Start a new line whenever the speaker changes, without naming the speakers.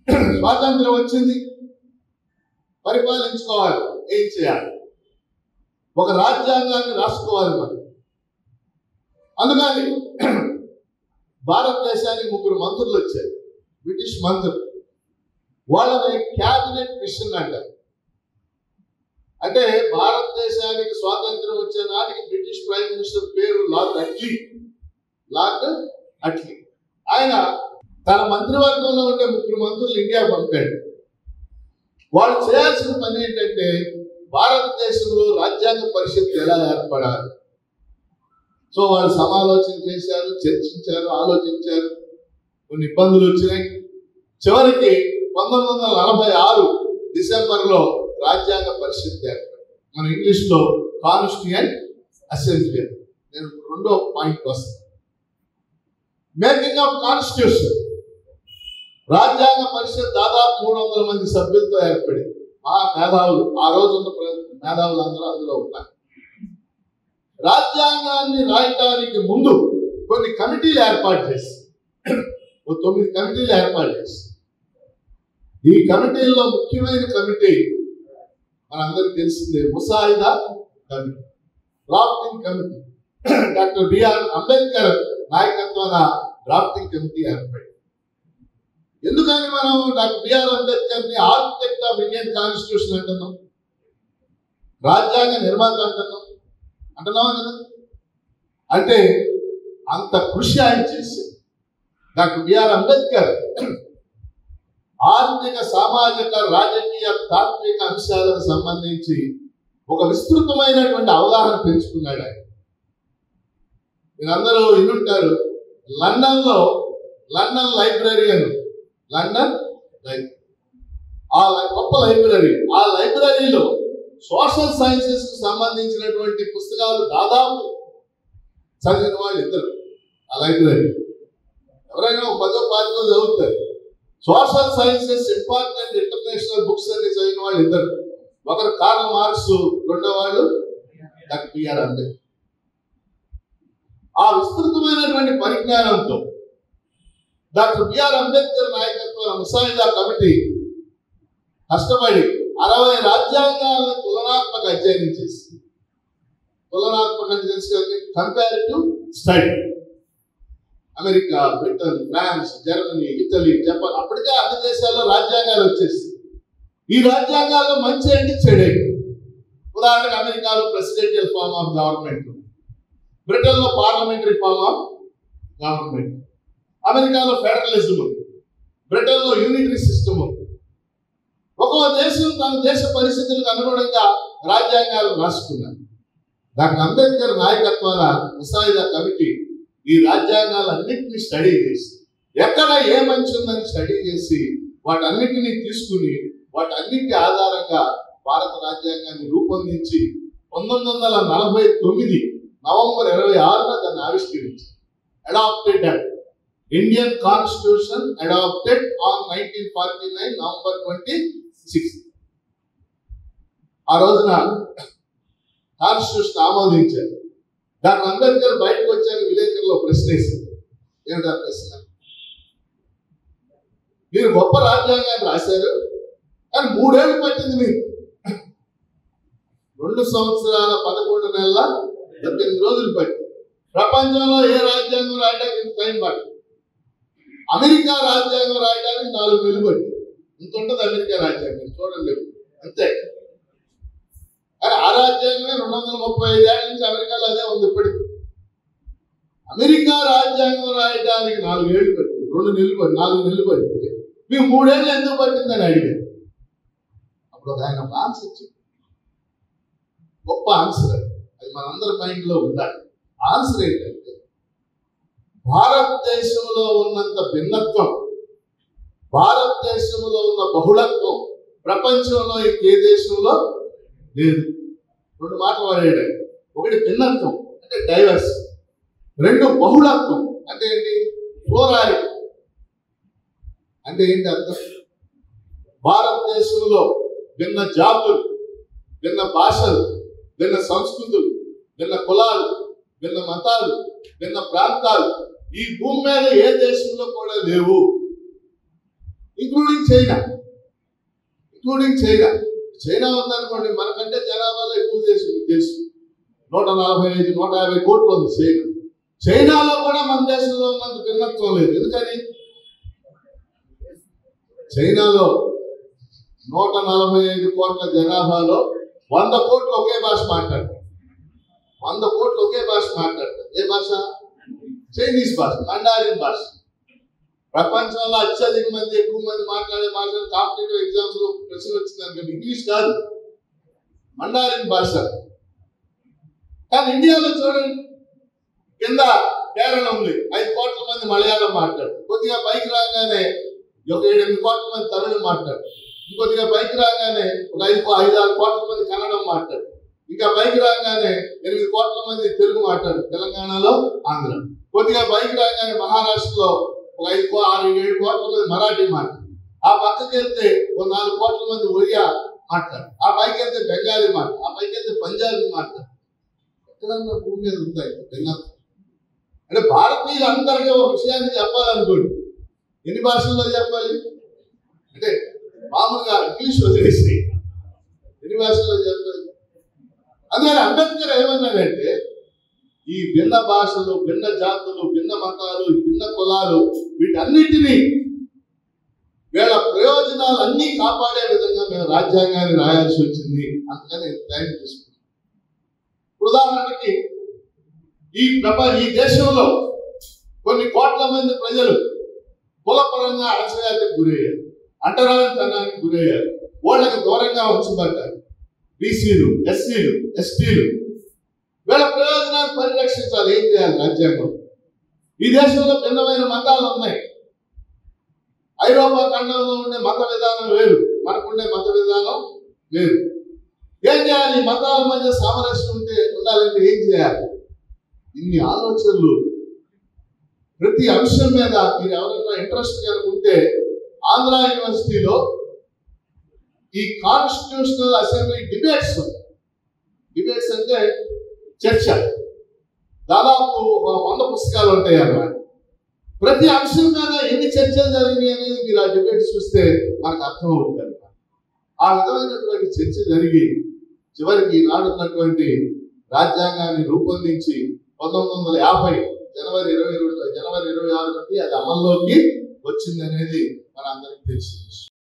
స్వాతంత్రం వచ్చింది పరిపాలించుకోవాలి ఏం చేయాలి ఒక రాజ్యాంగాన్ని రాసుకోవాలి మనం అందుకని భారతదేశానికి ముగ్గురు మంత్రులు వచ్చారు బ్రిటిష్ మంత్రులు వాళ్ళని క్యాబినెట్ మిషన్ అంటారు అంటే భారతదేశానికి స్వాతంత్రం వచ్చే నాటికి బ్రిటిష్ ప్రైమ్ మినిస్టర్ పేరు లార్డ్ అట్లీ లార్డ్ అట్లీ ఆయన తన మంత్రివర్గంలో ఉండే ముగ్గురు మంత్రులు ఇండియా పంపాడు వాళ్ళు చేయాల్సిన పని ఏంటంటే భారతదేశంలో రాజ్యాంగ పరిషత్ ఎలా ఏర్పడాలి సో వాళ్ళు సమాలోచన చేశారు చర్చించారు ఆలోచించారు కొన్ని ఇబ్బందులు వచ్చినాయి చివరికి పంతొమ్మిది వందల నలభై ఆరు డిసెంబర్లో రాజ్యాంగ పరిషత్ ఏర్పడింది మన ఇంగ్లీష్లో కాన్స్టిట్యూయెంట్ అసెంబ్లీ అని. నేను రెండో పాయింట్ వస్తాను మేకింగ్ ఆఫ్ కాన్స్టిట్యూషన్ రాజ్యాంగ పరిషత్ దాదాపు మూడు వందల మంది సభ్యులతో ఏర్పడింది ఆ మేధావులు ఆ రోజు ఉన్న ప్ర- మేధావులు అందరూ అందులో ఉన్నారు రాజ్యాంగాన్ని రాయటానికి ముందు కొన్ని కమిటీలు ఏర్పాటు చేసి ఓ తొమ్మిది కమిటీలు ఏర్పాటు చేసి ఈ కమిటీల్లో ముఖ్యమైన కమిటీ మనందరికీ తెలిసిందే ముసాయిదా committee drafting committee doctor B R Ambedkar నాయకత్వాన డ్రాఫ్టింగ్ కమిటీ ఏర్పడింది ఎందుకని మనం డాక్టర్ బిఆర్ అంబేద్కర్ ని ఆర్కిటెక్ట్ ఆఫ్ ఇండియన్ కాన్స్టిట్యూషన్ అంటున్నాం రాజ్యాంగ నిర్మాత అంటున్నాం అంటున్నావా కదా అంటే అంత కృషి ఆయన చేశారు డాక్టర్ బిఆర్ అంబేద్కర్ ఆర్థిక సామాజిక రాజకీయ తాత్విక అంశాలకు సంబంధించి ఒక విస్తృతమైనటువంటి అవగాహన పెంచుకున్నాడు ఆయన మీరందరూ వినుంటారు లండన్ లో లండన్ లైబ్రరీ అని ఉంది. లండన్ లైబ్రరీ ఆ లై- గొప్ప లైబ్రరీ ఆ లైబ్రరీలో సోషల్ సైన్సెస్ కు సంబంధించినటువంటి పుస్తకాలు దాదాపు చదివిన వాళ్ళు ఇద్దరు ఆ లైబ్రరీ ఎవరైనా ఒక పదో పాతికో చదువుతారు social sciences important international books అన్ని చదివిన వాళ్ళు ఇద్దరు ఒకరు కార్ల్ మార్క్స్ రెండో వాళ్ళు డాక్టర్ బిఆర్ అంబేద్కర్ ఆ విస్తృతమైనటువంటి పరిజ్ఞానంతో డాక్టర్ బిఆర్ అంబేద్కర్ నాయకత్వం ముసాయిదా కమిటీ కష్టపడి అరవై రాజ్యాంగాలను తులనాత్మక అధ్యయనం చేసింది తులనాత్మక అంటే తెలుసు కదండి comparative study America Britain France Germany Italy Japan అప్పటికే అన్ని దేశాల్లో రాజ్యాంగాలు వచ్చేసి ఈ రాజ్యాంగాల్లో మంచి ఏంటి చెడేంటి ఉదాహరణకు అమెరికాలో presidential form of government Britain లో పార్లమెంటరీ ఫార్మ్ ఆఫ్ గవర్నమెంట్ అమెరికాలో ఫెడరలిజం ఉంది బ్రిటన్ లో యూనిటరీ సిస్టమ్ ఉంది ఒక్కో దేశం తన దేశ పరిస్థితులకు అనుగుణంగా రాజ్యాంగాలు రాసుకున్నారు డాక్టర్ అంబేద్కర్ నాయకత్వాన ముసాయిదా కమిటీ ఈ రాజ్యాంగాలన్నింటినీ స్టడీ చేసి ఎక్కడ ఏ మంచి ఉందని స్టడీ చేసి వాటన్నిటినీ తీసుకుని వాటన్నిటి ఆధారంగా భారత రాజ్యాంగాన్ని రూపొందించి పంతొమ్మిది వందల నలభై తొమ్మిది నవంబర్ ఇరవై ఆరున దాన్ని ఆవిష్కరించారు adopted act Indian constitution adopted on nineteen forty nine November twenty six ఆ రోజున కాన్స్టిట్యూషన్ ఆమోదించారు డాక్టర్ అంబేద్కర్ బయటకు వచ్చాక విలేకరులో ప్రశ్న వేసింది ఏమిటా ప్రశ్న మీరు గొప్ప రాజ్యాంగాన్ని రాశారు కానీ మూడేళ్ళు పట్టింది మీకు రెండు సంవత్సరాల పదకొండు నెలల పద్దెనిమిది రోజులు పట్టింది ప్రపంచంలో ఏ రాజ్యాంగం రాయడానికి ఇంత టైం పట్టింది అమెరికా రాజ్యాంగం రాయడానికి నాలుగు నెలలు పట్టింది ఇంత ఉంటుంది అమెరికా రాజ్యాంగం చూడండి అంతే కానీ ఆ రాజ్యాంగమే రెండు వందల ముప్పై ఐదు ఏళ్ళ నుంచి అమెరికాలో అదే ఉంది ఇప్పటికి అమెరికా రాజ్యాంగం రాయడానికి నాలుగు ఏళ్ళు పట్టింది రెండు నెలలు పట్టింది నాలుగు నెలలు పట్టింది మీకు మూడేళ్ళు ఎందుకు పట్టిందని అడిగారు అప్పుడు ఒక ఆయన ఒక ఆన్సర్ చెప్పారు గొప్ప ఆన్సర్ అది అది మనందరి మైండ్ లో ఉండాలి ఆన్సర్ ఏంటంటే భారతదేశంలో ఉన్నంత భిన్నత్వం భారతదేశంలో ఉన్న బహుళత్వం ప్రపంచంలో ఇంకే దేశంలో లేదు రెండు మాటలు వాడాడు ఆయన. ఒకటి భిన్నత్వం అంటే డైవర్స్ రెండు బహుళత్వం అంటే ఏంటి ప్లోరాలి అంటే ఏంటి అర్థం భారతదేశంలో భిన్న జాతులు భిన్న భాషలు భిన్న సంస్కృతులు భిన్న కులాలు భిన్న మతాలు భిన్న ప్రాంతాలు ఈ భూమి మీద ఏ దేశంలో కూడా లేవు including China including China China ఉందనుకోండి మనకంటే జనాభాలో ఎక్కువ దేశం మీకు తెలుసు నూట నలభై ఐదు నూట యాభై కోట్లు ఉంది చైనా చైనాలో కూడా మన దేశంలో ఉన్నంత భిన్నత్వం లేదు ఎందుకని చైనాలో నూట నలభై ఐదు కోట్ల జనాభాలో వంద కోట్లు ఒకే భాష మాట్లాడతారు వంద కోట్లు ఒకే భాష మాట్లాడతారు ఏ భాష చైనీస్ భాష మండారిన్ భాష ప్రపంచంలో అత్యధిక మంది ఎక్కువ మంది మాట్లాడే భాషలు కాంపిటేటివ్ ఎగ్జామ్స్ లో ప్రశ్న వచ్చింది అనుకోండి ఇంగ్లీష్ కాదు మండారిన్ భాష కానీ ఇండియాలో చూడండి కింద కేరళ ఉంది ఐదు కోట్ల మంది మలయాళం మాట్లాడు కొద్దిగా పైకి రాగానే ఒక ఏడు ఎనిమిది కోట్ల మంది తమిళం మాట్లాడు ఇంకొద్దిగా పైకి రాగానే ఒక ఐదు ఐదు ఆరు కోట్ల మంది కన్నడం మాట్లాడు ఇంకా పైకి రాగానే ఎనిమిది కోట్ల మంది తెలుగు మాట్లాడు తెలంగాణలో ఆంధ్ర కొద్దిగా పైకి రాగానే మహారాష్ట్రలో ఒక ఐదు కో- ఆరు ఏడు కోట్ల మంది మరాఠీ మాట్లాడు ఆ పక్కకి వెళ్తే ఒక నాలుగు కోట్ల మంది ఒరియా మాట్లాడు ఆ పైకి వెళ్తే బెంగాలీ మాట్లాడు ఆ పైకి వెళ్తే పంజాబీ మాట్లాడు ఎక్కడన్నా భూమి మీద ఉంటాయి భిన్నత్వం అంటే భారతీయులు అందరికీ ఒక విషయాన్ని చెప్పాలనుకోండి ఎన్ని భాషల్లో చెప్పాలి అంటే మామూలుగా ఇంగ్లీష్ వదిలేసి ఎన్ని భాషల్లో చెప్పాలి అందుకని అంబేద్కర్ ఏమన్నాడంటే ఈ భిన్న భాషలు భిన్న జాతులు భిన్న మతాలు భిన్న కులాలు వీటన్నిటినీ వీళ్ళ ప్రయోజనాలు అన్నీ కాపాడే విధంగా మేము రాజ్యాంగాన్ని రాయాల్సి వచ్చింది అందుకని టైం తీసుకున్నాం ఉదాహరణకి ఈ ప్రపంచ ఈ దేశంలో కొన్ని కోట్ల మంది ప్రజలు కులపరంగా అణచివేతకు గురయ్యారు అంటరానితనానికి గురయ్యారు వాళ్ళకి దూరంగా ఉంచబడ్డారు బీసీలు ఎస్సీలు ఎస్టీలు వీళ్ళ ప్రయోజనాలు పరిరక్షించాలి ఏం చేయాలి రాజ్యాంగం ఈ దేశంలో భిన్నమైన మతాలు ఉన్నాయి ఐరోపా ఖండంలో ఉండే మత విధానం వేరు మనకుండే మత విధానం వేరు ఏం చేయాలి ఈ మతాల మధ్య సామరస్యం ఉంటే ఉండాలంటే ఏం చేయాలి ఇన్ని ఆలోచనలు ప్రతి అంశం మీద మీరు ఎవరైనా ఇంట్రెస్ట్ కనుకుంటే ఆంధ్ర యూనివర్సిటీలో ఈ కాన్స్టిట్యూషనల్ అసెంబ్లీ డిబేట్స్ డిబేట్స్ అంటే చర్చ దాదాపు ఒక వంద పుస్తకాలు ఉంటాయి అన్నమాట ప్రతి అంశం మీద ఎన్ని చర్చలు జరిగినాయి అనేది మీరు ఆ డిబేట్ చూస్తే మనకు అర్థం అవుతుంది అన్నమాట. ఆ విధమైనటువంటి చర్చ జరిగి చివరికి ఈనాడు ఉన్నటువంటి రాజ్యాంగాన్ని రూపొందించి పంతొమ్మిది వందల యాభై జనవరి ఇరవై రెండు జనవరి ఇరవై ఆరు నుండి అది అమల్లోకి వచ్చింది అనేది మనందరికీ తెలిసింది